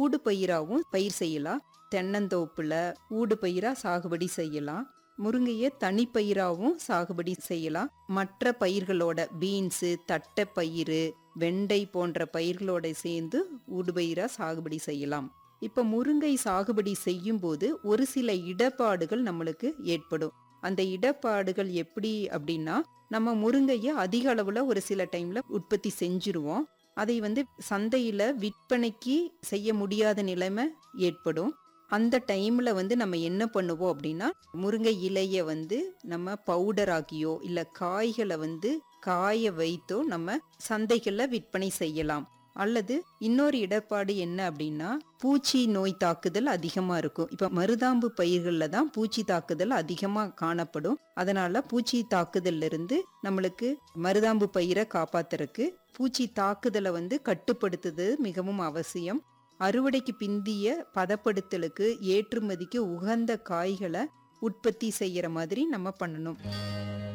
ஊடு பயிராகவும் பயிர் செய்யலாம் தென்னந்தோப்புல ஊடு பயிரா சாகுபடி செய்யலாம் முருங்கையை தனிப்பயிராகவும் சாகுபடி செய்யலாம் மற்ற பயிர்களோட பீன்ஸு தட்டைப்பயிறு வெண்டை போன்ற பயிர்களோட சேர்ந்து ஊடுபயிரா சாகுபடி செய்யலாம் இப்ப முருங்கை சாகுபடி செய்யும் போது ஒரு சில இடர்பாடுகள் நம்மளுக்கு ஏற்படும் அந்த இடர்பாடுகள் எப்படி அப்படின்னா நம்ம முருங்கையை அதிக அளவுல ஒரு சில டைம்ல உற்பத்தி செஞ்சுருவோம் அதை வந்து சந்தையில விற்பனைக்கு செய்ய முடியாத நிலைமை ஏற்படும் அந்த டைம்ல வந்து நம்ம என்ன பண்ணுவோம் அப்படின்னா முருங்கை இலைய வந்து நம்ம பவுடர் ஆக்கியோ இல்ல காய்களை வந்து காய வைத்தோ நம்ம சந்தைகள்ல விற்பனை செய்யலாம் அல்லது இன்னொரு இடர்பாடு என்ன அப்படின்னா பூச்சி நோய் தாக்குதல் அதிகமா இருக்கும் இப்ப மருதாம்பு பயிர்கள்ல தான் பூச்சி தாக்குதல் அதிகமா காணப்படும் அதனால பூச்சி தாக்குதல்ல இருந்து நம்மளுக்கு மருதாம்பு பயிரை காப்பாத்துறதுக்கு பூச்சி தாக்குதலை வந்து கட்டுப்படுத்துறது மிகவும் அவசியம் அறுவடைக்கு பிந்திய பதப்படுத்தலுக்கு ஏற்றுமதிக்கு உகந்த காய்களை உற்பத்தி செய்யற மாதிரி நம்ம பண்ணணும்